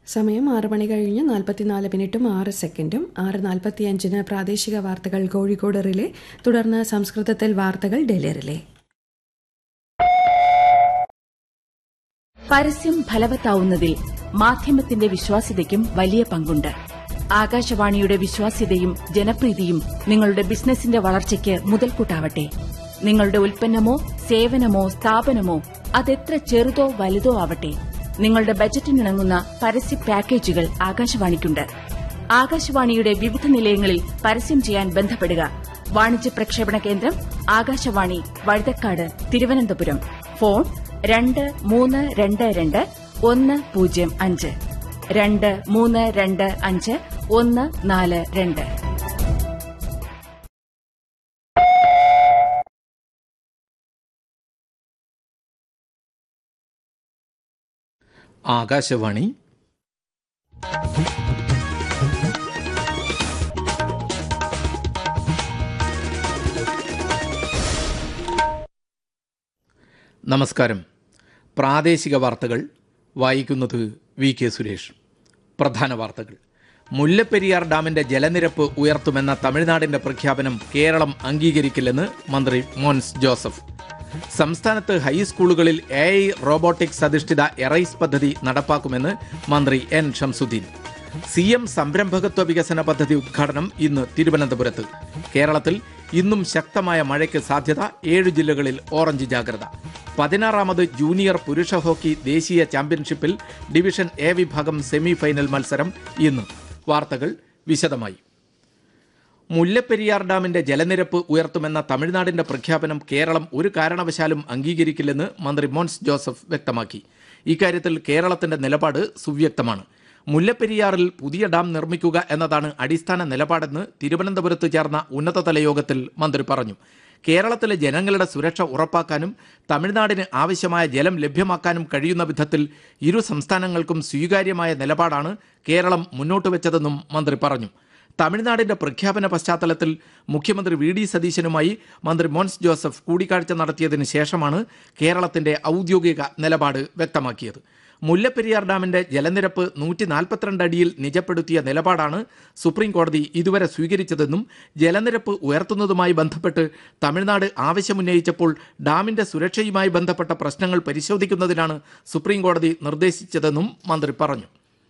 സമയം ആറ് മണി കഴിഞ്ഞ് നാൽപ്പത്തിനാല് മിനിറ്റും ആറ് സെക്കൻഡും ആറ് നാൽപ്പത്തിയഞ്ചിന് പ്രാദേശിക വാർത്തകൾ കോഴിക്കോട് റിലേ തുടർന്ന് സംസ്കൃതത്തിൽ വാർത്തകൾ ഡൽഹി റിലേ പരസ്യം ഫലവത്താവുന്നതിൽ മാധ്യമത്തിന്റെ വിശ്വാസ്യതയ്ക്കും വലിയ പങ്കുണ്ട് ആകാശവാണിയുടെ വിശ്വാസ്യതയും ജനപ്രീതിയും നിങ്ങളുടെ ബിസിനസിന്റെ വളർച്ചയ്ക്ക് മുതൽക്കൂട്ടാവട്ടെ നിങ്ങളുടെ ഉൽപ്പന്നമോ സേവനമോ സ്ഥാപനമോ അതെത്ര ചെറുതോ വലുതോ ആവട്ടെ നിങ്ങളുടെ ബജറ്റിനിണങ്ങുന്ന പരസ്യ പാക്കേജുകൾ ആകാശവാണിക്കുണ്ട് ആകാശവാണിയുടെ വിവിധ നിലയങ്ങളിൽ പരസ്യം ചെയ്യാൻ ബന്ധപ്പെടുക വാണിജ്യ പ്രക്ഷേപണ കേന്ദ്രം ആകാശവാണി വഴുതക്കാട് തിരുവനന്തപുരം ഫോൺ രണ്ട് മൂന്ന് രണ്ട് രണ്ട് ഒന്ന് പൂജ്യം അഞ്ച് രണ്ട് മൂന്ന് രണ്ട് അഞ്ച് ഒന്ന് നാല് രണ്ട് ആകാശവാണി നമസ്കാരം പ്രാദേശിക വാർത്തകൾ വായിക്കുന്നത് വി കെ സുരേഷ് പ്രധാന വാർത്തകൾ മുല്ലപ്പെരിയാർ ഡാമിന്റെ ജലനിരപ്പ് ഉയർത്തുമെന്ന തമിഴ്നാടിന്റെ പ്രഖ്യാപനം കേരളം അംഗീകരിക്കില്ലെന്ന് മന്ത്രി മോൻസ് ജോസഫ് സംസ്ഥാനത്ത് ഹൈസ്കൂളുകളിൽ എ ഐ റോബോട്ടിക്സ് അധിഷ്ഠിത എറൈസ് പദ്ധതി നടപ്പാക്കുമെന്ന് മന്ത്രി എൻ ഷംസുദ്ദീൻ സി എം സംരംഭകത്വ വികസന പദ്ധതി ഉദ്ഘാടനം ഇന്ന് തിരുവനന്തപുരത്ത് കേരളത്തിൽ ഇന്നും ശക്തമായ മഴയ്ക്ക് സാധ്യത ഏഴ് ജില്ലകളിൽ ഓറഞ്ച് ജാഗ്രത പതിനാറാമത് ജൂനിയർ പുരുഷ ഹോക്കി ദേശീയ ചാമ്പ്യൻഷിപ്പിൽ ഡിവിഷൻ എ വിഭാഗം സെമി ഫൈനൽ മത്സരം ഇന്ന് വാർത്തകൾ വിശദമായി മുല്ലപ്പെരിയാർ ഡാമിന്റെ ജലനിരപ്പ് ഉയർത്തുമെന്ന തമിഴ്നാടിന്റെ പ്രഖ്യാപനം കേരളം ഒരു കാരണവശാലും അംഗീകരിക്കില്ലെന്ന് മന്ത്രി മോൻസ് ജോസഫ് വ്യക്തമാക്കി ഇക്കാര്യത്തിൽ കേരളത്തിന്റെ നിലപാട് സുവ്യക്തമാണ് മുല്ലപ്പെരിയാറിൽ പുതിയ ഡാം നിർമ്മിക്കുക എന്നതാണ് അടിസ്ഥാന നിലപാടെന്ന് തിരുവനന്തപുരത്ത് ചേർന്ന ഉന്നതതല യോഗത്തിൽ മന്ത്രി പറഞ്ഞു കേരളത്തിലെ ജനങ്ങളുടെ സുരക്ഷ ഉറപ്പാക്കാനും തമിഴ്നാടിന് ആവശ്യമായ ജലം ലഭ്യമാക്കാനും കഴിയുന്ന വിധത്തിൽ ഇരു സംസ്ഥാനങ്ങൾക്കും സ്വീകാര്യമായ നിലപാടാണ് കേരളം മുന്നോട്ട് വെച്ചതെന്നും മന്ത്രി പറഞ്ഞു തമിഴ്നാടിന്റെ പ്രഖ്യാപന പശ്ചാത്തലത്തിൽ മുഖ്യമന്ത്രി വി ഡി സതീശനുമായി മന്ത്രി മോൻസ് ജോസഫ് കൂടിക്കാഴ്ച നടത്തിയതിനു ശേഷമാണ് കേരളത്തിന്റെ ഔദ്യോഗിക നിലപാട് വ്യക്തമാക്കിയത് മുല്ലപ്പെരിയാർ ഡാമിന്റെ ജലനിരപ്പ് നൂറ്റി നാൽപ്പത്തിരണ്ട് അടിയിൽ നിജപ്പെടുത്തിയ നിലപാടാണ് സുപ്രീം കോടതി ഇതുവരെ സ്വീകരിച്ചതെന്നും ജലനിരപ്പ് ഉയർത്തുന്നതുമായി ബന്ധപ്പെട്ട് തമിഴ്നാട് ആവശ്യമുന്നയിച്ചപ്പോൾ ഡാമിന്റെ സുരക്ഷയുമായി ബന്ധപ്പെട്ട പ്രശ്നങ്ങൾ പരിശോധിക്കുന്നതിനാണ് സുപ്രീം കോടതി നിർദ്ദേശിച്ചതെന്നും മന്ത്രി പറഞ്ഞു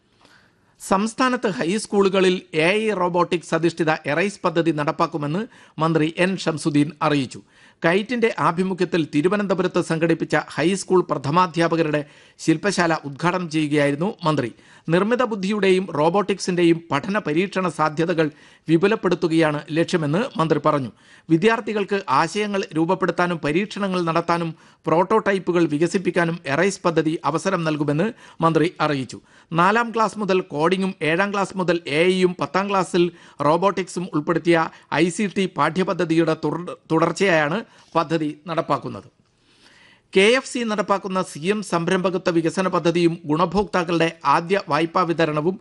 സംസ്ഥാനത്ത് ഹൈസ്കൂളുകളിൽ എ ഐ റോബോട്ടിക്സ് അധിഷ്ഠിത എറൈസ് പദ്ധതി നടപ്പാക്കുമെന്ന് മന്ത്രി എൻ ഷംസുദ്ദീൻ അറിയിച്ചു കൈറ്റിന്റെ ആഭിമുഖ്യത്തിൽ തിരുവനന്തപുരത്ത് സംഘടിപ്പിച്ച ഹൈസ്കൂൾ പ്രഥമാധ്യാപകരുടെ ശില്പശാല ഉദ്ഘാടനം ചെയ്യുകയായിരുന്നു മന്ത്രി നിർമ്മിത ബുദ്ധിയുടെയും റോബോട്ടിക്സിന്റെയും പഠന പരീക്ഷണ സാധ്യതകൾ വിപുലപ്പെടുത്തുകയാണ് ലക്ഷ്യമെന്ന് മന്ത്രി പറഞ്ഞു വിദ്യാർത്ഥികൾക്ക് ആശയങ്ങൾ രൂപപ്പെടുത്താനും പരീക്ഷണങ്ങൾ നടത്താനും പ്രോട്ടോടൈപ്പുകൾ വികസിപ്പിക്കാനും എറൈസ് പദ്ധതി അവസരം നൽകുമെന്ന് മന്ത്രി അറിയിച്ചു നാലാം ക്ലാസ് മുതൽ കോഡിംഗും ഏഴാം ക്ലാസ് മുതൽ എ ഐയും പത്താം ക്ലാസ്സിൽ റോബോട്ടിക്സും ഉൾപ്പെടുത്തിയ ഐ സി ടി പാഠ്യപദ്ധതിയുടെ തുടർ- തുടർച്ചയായാണ് പദ്ധതി നടപ്പാക്കുന്നത് കെ എഫ് സി നടപ്പാക്കുന്ന സി എം സംരംഭകത്വ വികസന പദ്ധതിയും ഗുണഭോക്താക്കളുടെ ആദ്യ വായ്പാ വിതരണവും